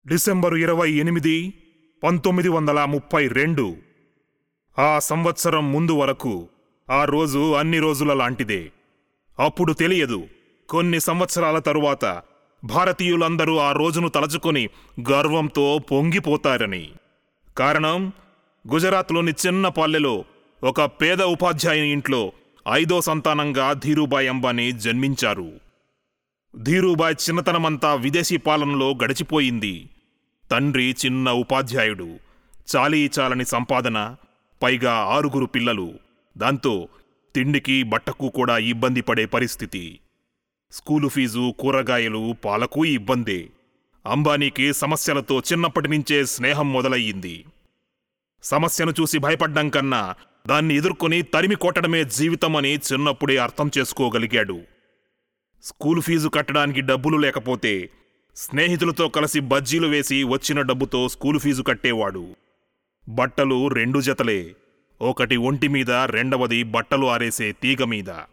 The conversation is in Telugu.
డిసెంబరు ఇరవై ఎనిమిది పంతొమ్మిది వందల ముప్పై రెండు ఆ సంవత్సరం ముందు వరకు ఆ రోజు అన్ని రోజుల లాంటిదే అప్పుడు తెలియదు కొన్ని సంవత్సరాల తరువాత భారతీయులందరూ ఆ రోజును తలచుకొని గర్వంతో పొంగిపోతారని కారణం గుజరాత్లోని చిన్న పల్లెలో ఒక పేద ఉపాధ్యాయుని ఇంట్లో ఐదో సంతానంగా ధీరూభాయ్ అంబానీ జన్మించారు ధీరూభాయ్ చిన్నతనమంతా విదేశీ పాలనలో గడిచిపోయింది తండ్రి చిన్న ఉపాధ్యాయుడు చాలీ చాలని సంపాదన పైగా ఆరుగురు పిల్లలు దాంతో తిండికి బట్టకు కూడా ఇబ్బంది పడే పరిస్థితి స్కూలు ఫీజు కూరగాయలు పాలకు ఇబ్బందే అంబానీకి సమస్యలతో చిన్నప్పటి నుంచే స్నేహం మొదలయ్యింది సమస్యను చూసి భయపడ్డం కన్నా దాన్ని ఎదుర్కొని తరిమి కొట్టడమే జీవితమని చిన్నప్పుడే అర్థం చేసుకోగలిగాడు స్కూల్ ఫీజు కట్టడానికి డబ్బులు లేకపోతే స్నేహితులతో కలిసి బజ్జీలు వేసి వచ్చిన డబ్బుతో స్కూలు ఫీజు కట్టేవాడు బట్టలు రెండు జతలే ఒకటి ఒంటి మీద రెండవది బట్టలు ఆరేసే తీగ మీద